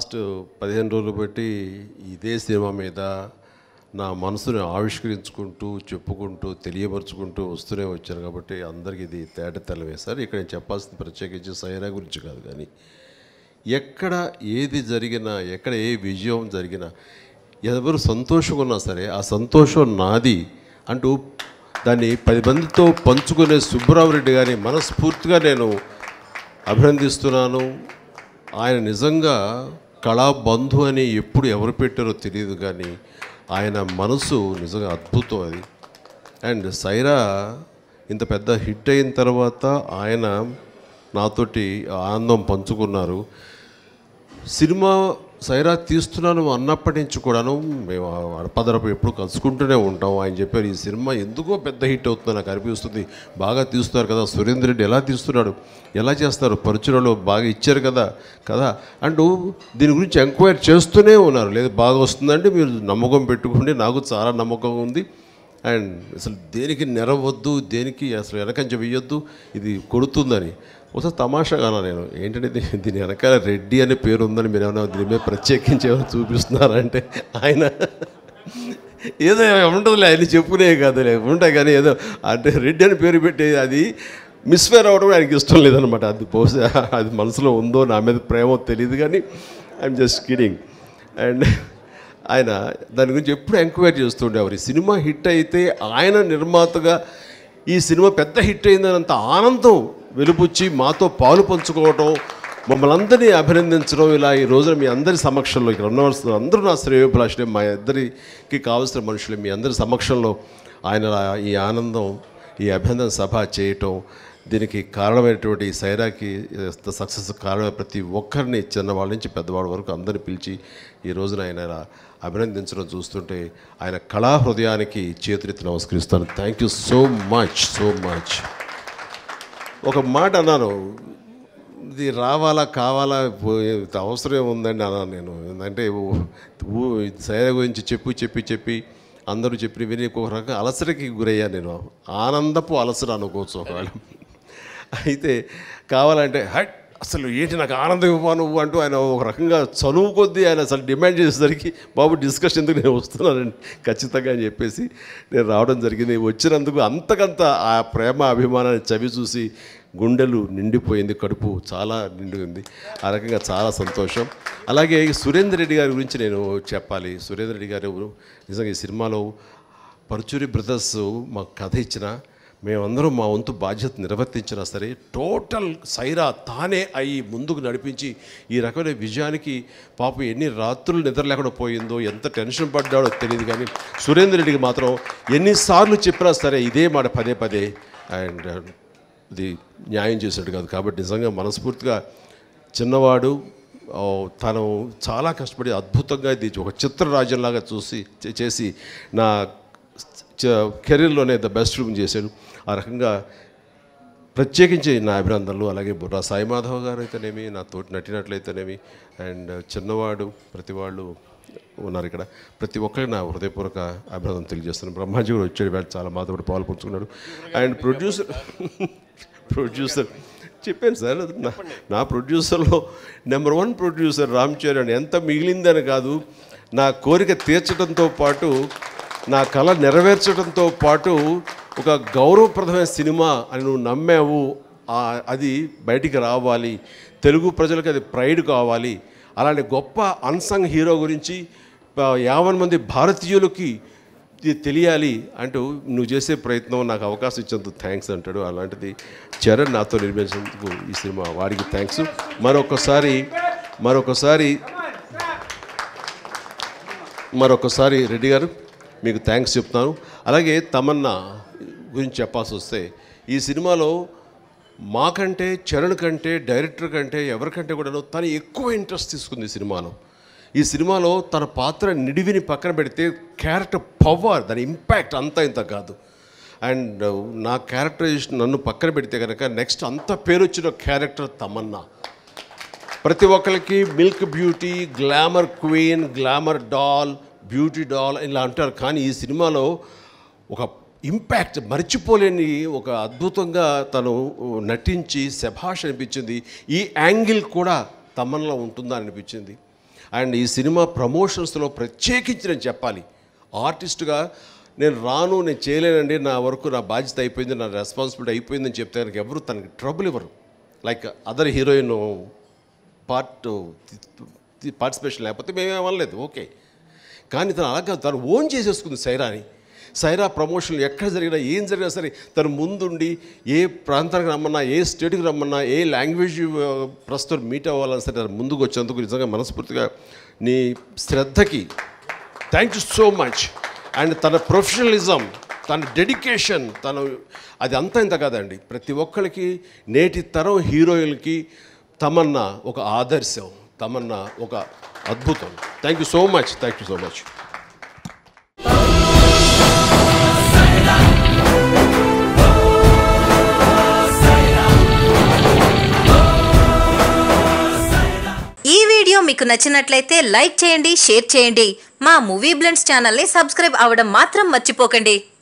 last పదిహేను రోజులు బట్టి ఇదే సినిమా మీద నా మనసుని ఆవిష్కరించుకుంటూ చెప్పుకుంటూ తెలియపరుచుకుంటూ వస్తూనే వచ్చాను కాబట్టి అందరికీ ఇది తేట తెల్లవే సార్ ఇక్కడ నేను చెప్పాల్సింది ప్రత్యేకించి సైరా గురించి కాదు కానీ ఎక్కడ ఏది జరిగినా ఎక్కడ ఏ విజయం జరిగినా ఎవరు సంతోషంగా ఉన్నా సరే ఆ సంతోషం నాది అంటూ దాన్ని పది మందితో పంచుకునే సుబ్బరామరెడ్డి గారిని మనస్ఫూర్తిగా నేను అభినందిస్తున్నాను ఆయన నిజంగా కళాబంధు అని ఎప్పుడు ఎవరు పెట్టారో తెలియదు కానీ ఆయన మనసు నిజంగా అద్భుతం అది అండ్ సైరా ఇంత పెద్ద హిట్ అయిన తర్వాత ఆయన నాతోటి ఆనందం పంచుకున్నారు సినిమా సైరా తీస్తున్నాను అన్నప్పటి నుంచి కూడాను మేము అడపదరపు ఎప్పుడు కలుసుకుంటూనే ఉంటాం ఆయన చెప్పారు ఈ సినిమా ఎందుకో పెద్ద హిట్ అవుతుంది నాకు అనిపిస్తుంది బాగా తీస్తున్నారు కదా సురేందర్ రెడ్డి ఎలా తీస్తున్నాడు ఎలా చేస్తారు పరుచులలో బాగా ఇచ్చారు కదా కదా అంటూ దీని గురించి ఎంక్వైరీ చేస్తూనే ఉన్నారు లేదు బాగా వస్తుందంటే మీరు నమ్మకం పెట్టుకోండి నాకు చాలా నమ్మకం ఉంది అండ్ అసలు దేనికి నెరవద్దు దేనికి అసలు వెనకంజ వెయ్యొద్దు ఇది కొడుతుందని ఒకసారి తమాషాగానా నేను ఏంటంటే దీ- దీని వెనకాల రెడ్డి అనే పేరు ఉందని మీరు ఏమైనా దీని మీద ప్రత్యేకించి ఏమైనా చూపిస్తున్నారంటే ఆయన ఏదో ఉంటుందిలే ఆయన చెప్పుకునే కదలే ఉంటాయి కానీ ఏదో అంటే రెడ్డి అని పేరు పెట్టి అది మిస్ఫేర్ అవ్వడం ఆయనకి ఇష్టం లేదనమాట అది బహుశా అది మనసులో ఉందో నా మీద ప్రేమో తెలియదు కానీ ఐఎమ్ జస్ట్ కిడింగ్ అండ్ ఆయన దాని గురించి ఎప్పుడు ఎంక్వైరీ చేస్తుండేవారు ఈ సినిమా హిట్ అయితే ఆయన నిర్మాతగా ఈ సినిమా పెద్ద హిట్ అయిందనంత ఆనందం వెలుపుచ్చి మాతో పాలు పంచుకోవటం మమ్మల్ని అందరినీ అభినందించడం ఇలా ఈ రోజున మీ అందరి సమక్షంలో ఇక్కడ ఉన్నవలసిన అందరూ నా శ్రేయోభిలాషులే మా ఇద్దరికి కావాల్సిన మనుషులే మీ అందరి సమక్షంలో ఆయన ఈ ఆనందం ఈ అభినందన సభ చేయటం దీనికి కారణమైనటువంటి ఈ సైరాకి సక్సెస్ కారణమైన ప్రతి ఒక్కరిని చిన్నవాళ్ళ నుంచి పెద్దవాళ్ళ వరకు అందరిని పిలిచి ఈ రోజున ఆయన ఇలా అభినందించడం చూస్తుంటే ఆయన కళా హృదయానికి చేతులెత్తి నమస్కరిస్తాను thank you so much so much ఒక మాట అన్నాను ఇది రావాలా కావాలా పోయే అవసరం ఉందండి అన్నాను నేను అంటే సైరా గురించి చెప్పి చెప్పి చెప్పి అందరూ చెప్పి విని ఒక రకం అలసటకి గురయ్యాను నేను ఆనందపు అలసట అనుకోవచ్చు ఒకవేళ అయితే కావాలంటే హట్ అసలు ఏంటి నాకు ఆనందం ఇవ్వ నువ్వు అంటూ ఆయన ఒక రకంగా చనువు కొద్దీ ఆయన అసలు డిమాండ్ చేసేసరికి బాబు డిస్కషన్ ఎందుకు నేను వస్తున్నానండి ఖచ్చితంగా అని చెప్పేసి నేను రావడం జరిగింది వచ్చినందుకు అంతకంత ఆ ప్రేమ అభిమానాన్ని చవి చూసి గుండెలు నిండిపోయింది కడుపు చాలా నిండి ఆ రకంగా చాలా సంతోషం అలాగే సురేందర్ రెడ్డి గారి గురించి నేను చెప్పాలి సురేందర్ రెడ్డి గారు నిజంగా ఈ సినిమాలో పరుచూరి బ్రదర్స్ మాకు కథ ఇచ్చిన మేమందరం మా వంతు బాధ్యత నిర్వర్తించినా సరే టోటల్ సైరా తానే అయి ముందుకు నడిపించి ఈ రకమైన విజయానికి పాపం ఎన్ని రాత్రులు నిద్ర లేకుండా పోయిందో ఎంత టెన్షన్ పడ్డాడో తెలియదు కానీ సురేందర్ రెడ్డికి మాత్రం ఎన్నిసార్లు చెప్పినా సరే ఇదే మాట పదే పదే అండ్ ఇది న్యాయం చేశాడు కాదు కాబట్టి నిజంగా మనస్ఫూర్తిగా చిన్నవాడు ఓ, తను చాలా కష్టపడి అద్భుతంగా ఇది ఒక చిత్రరాజ్యంలాగా చూసి చే- చేసి నా చ- కెరీర్లోనే ద బెస్ట్ రూమ్ చేశాడు ఆ రకంగా ప్రత్యేకించి నా అభినందనలు అలాగే బుర్రా సాయి మాధవ్ గారు అయితేనేమి నా తోటి నటినట్లయితేనేమి అండ్ చిన్నవాడు ప్రతి వాళ్ళు ఉన్నారు ఇక్కడ ప్రతి ఒక్కరికి నా హృదయపూర్వక అభినందన తెలియజేస్తున్నాను బ్రహ్మాజీ కూడా వచ్చాడు వేళ చాలా మాతో కూడా పాలు పంచుకున్నాడు అండ్ ప్రొడ్యూసర్ ప్రొడ్యూసర్ చెప్పాను సార్ నా నా ప్రొడ్యూసర్లో number one producer Ram Charan ఎంత మిగిలిందని కాదు నా కోరిక తీర్చడంతో పాటు నా కళ నెరవేర్చడంతో పాటు ఒక గౌరవప్రదమైన సినిమా అని నువ్వు నమ్మావు ఆ- అది బయటికి రావాలి తెలుగు ప్రజలకు అది ప్రైడ్ కావాలి అలాంటి గొప్ప అన్సంగ్ హీరో గురించి ఆ, యావన్ మంది భారతీయులకి ఇది తెలియాలి అంటూ నువ్వు చేసే ప్రయత్నం నాకు అవకాశం ఇచ్చేందుకు థ్యాంక్స్ అంటాడు అలాంటిది చరణ్ నాతో నిర్మించినందుకు ఈ సినిమా వాడికి థ్యాంక్స్ మరొకసారి మరొకసారి మరొకసారి రెడ్డి గారు మీకు థ్యాంక్స్ చెప్తాను అలాగే తమన్నా గురించి చెప్పాల్సి వస్తే ఈ సినిమాలో మాకంటే చరణ్ కంటే డైరెక్టర్ కంటే ఎవరికంటే కూడా తను ఎక్కువ ఇంట్రెస్ట్ తీసుకుంది ఈ సినిమాలో ఈ సినిమాలో తన పాత్ర నిడివిని పక్కన పెడితే క్యారెక్టర్ పవర్ దాని ఇంపాక్ట్ అంతా ఇంత కాదు అండ్ నా క్యారెక్టరైజేషన్ నన్ను పక్కన పెడితే కనుక నెక్స్ట్ అంత పేరు వచ్చిన క్యారెక్టర్ తమన్నా ప్రతి ఒక్కరికి milk beauty glamour queen glamour doll beauty doll ఇలా అంటారు కానీ ఈ సినిమాలో ఒక ఇంపాక్ట్ మర్చిపోలేని ఒక అద్భుతంగా తను నటించి శభాష్ అనిపించింది ఈ యాంగిల్ కూడా తమన్లో ఉంటుందా అనిపించింది అండ్ ఈ సినిమా ప్రమోషన్స్లో ప్రత్యేకించి నేను చెప్పాలి ఆర్టిస్ట్గా నేను రాను నేను చేయలేనండి నా వరకు నా బాధ్యత అయిపోయింది నా రెస్పాన్సిబిలిటీ అయిపోయిందని చెప్తే కనుక ఎవరు తనకి ట్రబుల్ ఇవ్వరు like other heroine part participation లేకపోతే మేమేమనలేదు ఓకే కానీ తను అలాగా తను ఓన్ చేసేసుకుంది సైరాని సైరా ప్రమోషన్లు ఎక్కడ జరిగినా ఏం జరిగినా సరే తను ముందుండి ఏ ప్రాంతానికి రమ్మన్నా ఏ స్టేట్కి రమ్మన్నా ఏ లాంగ్వేజ్ ఆ, ప్రస్తుతం మీట్ అవ్వాలన్నా సరే తను ముందుకు వచ్చేందుకు నిజంగా మనస్ఫూర్తిగా నీ శ్రద్ధకి thank you so much and తన ప్రొఫెషనలిజం తన డెడికేషన్ తను అది అంతా ఇంత కాదండి ప్రతి ఒక్కరికి నేటి తరం హీరోయిన్కి తమన్నా ఒక ఆదర్శం తమన్నా ఒక అద్భుతం thank you so much thank you so much ఈ వీడియో మీకు నచ్చినట్లయితే లైక్ చేయండి షేర్ చేయండి మా మూవీ బ్లెండ్స్ ఛానల్ని సబ్స్క్రైబ్ అవ్వడం మాత్రం మర్చిపోకండి